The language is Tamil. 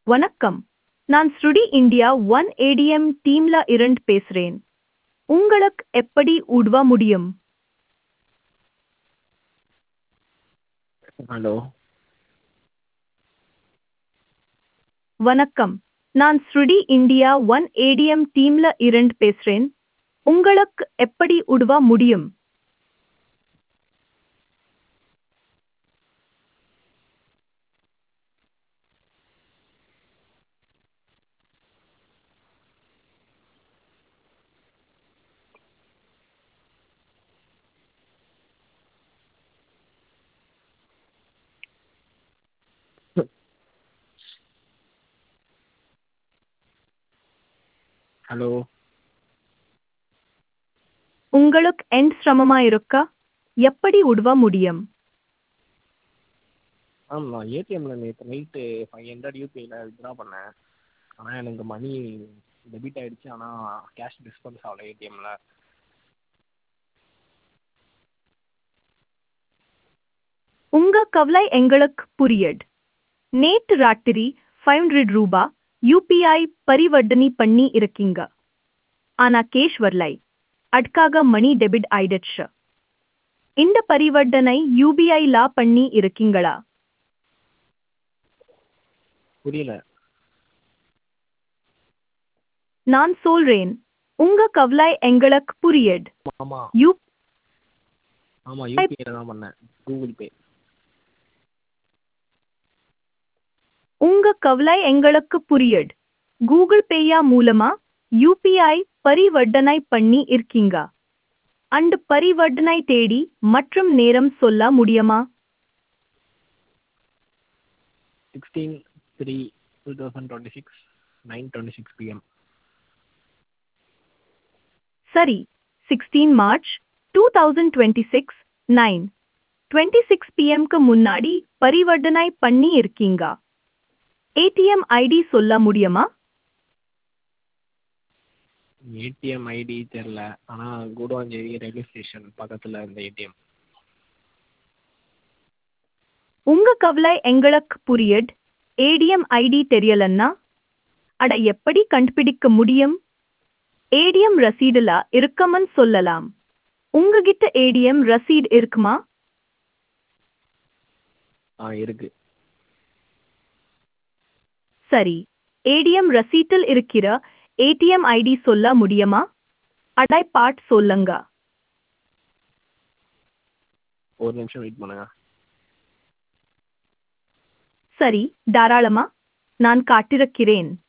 வணக்கம் நான் ஸ்ருடி இந்தியா ஒன் ஏடிஎம் டீம்ல இருந்து பேசுறேன் உங்களுக்கு எப்படி உதவ முடியும் ஹலோ வணக்கம் நான் ஸ்ருடி இந்தியா ஒன் ஏடிஎம் டீம்ல இருந்து பேசுறேன் உங்களுக்கு எப்படி உதவ முடியும் ஹலோ உங்களுக்கு என் சிரமமா இருக்கா எப்படி உதவ முடியும் மேம் நான் ஏடிஎம்மில் நேற்று நைட்டு ஃபைவ் ஹண்ட்ரட் யூபிஐயில் வித்ட்ரா பண்ணேன் ஆனால் எனக்கு மணி டெபிட் ஆகிடுச்சு ஆனால் கேஷ் டிஸ்பென்ஸ் ஆகல ஏடிஎம்மில் உங்க கவலை எங்களுக்கு புரியுது நேற்று ராத்திரி ஃபைவ் ஹண்ட்ரட் ரூபா யூபிஐ பரிவர்த்தனை பண்ணி இருக்கீங்க ஆனா கேஷ் வரலை அதுக்காக மணி டெபிட் ஆயிடுச்சு இந்த பரிவர்த்தனை யூபிஐ லா பண்ணி இருக்கீங்களா புரியல நான் சொல்றேன் உங்க கவலை எங்களுக்கு புரியுது ஆமாம் யூ ஆமாம் யூபிஐயில் தான் பண்ணேன் கூகுள் பே உங்க கவலை எங்களுக்கு புரியுது கூகுள் பேயா மூலமா யூபிஐ பரிவர்த்தனை பண்ணி இருக்கீங்க அந்த பரிவர்த்தனை தேடி மற்றும் நேரம் சொல்ல முடியுமா sixteen three two thousand twenty six nine twenty six PM சரி sixteen March two thousand twenty six nine twenty six பிஎம்க்கு முன்னாடி பரிவர்த்தனை பண்ணி இருக்கீங்க ஏடிஎம் ஐடி சொல்ல முடியுமா ஏடிஎம் ஐடி தெரில ஆனால் கூடுவாஞ்சேரி ரயில்வே ஸ்டேஷன் பக்கத்தில் இந்த ஏடிஎம் உங்க கவலை எங்களுக்கு புரியுது ஏடிஎம் ஐடி தெரியலன்னா அட எப்படி கண்டுபிடிக்க முடியும் ஏடிஎம் ரசீடுல இருக்கமன்னு சொல்லலாம் உங்ககிட்ட ஏடிஎம் ரசீட் இருக்குமா ஆ இருக்குது சரி ஏடிஎம் ரசீட்டில் இருக்கிற ஏடிஎம் ஐடி சொல்ல முடியுமா அடை பாட் சொல்லுங்க ஒரு நிமிஷம் வெயிட் பண்ணுங்க சரி தாராளமா நான் காட்டிருக்கிறேன்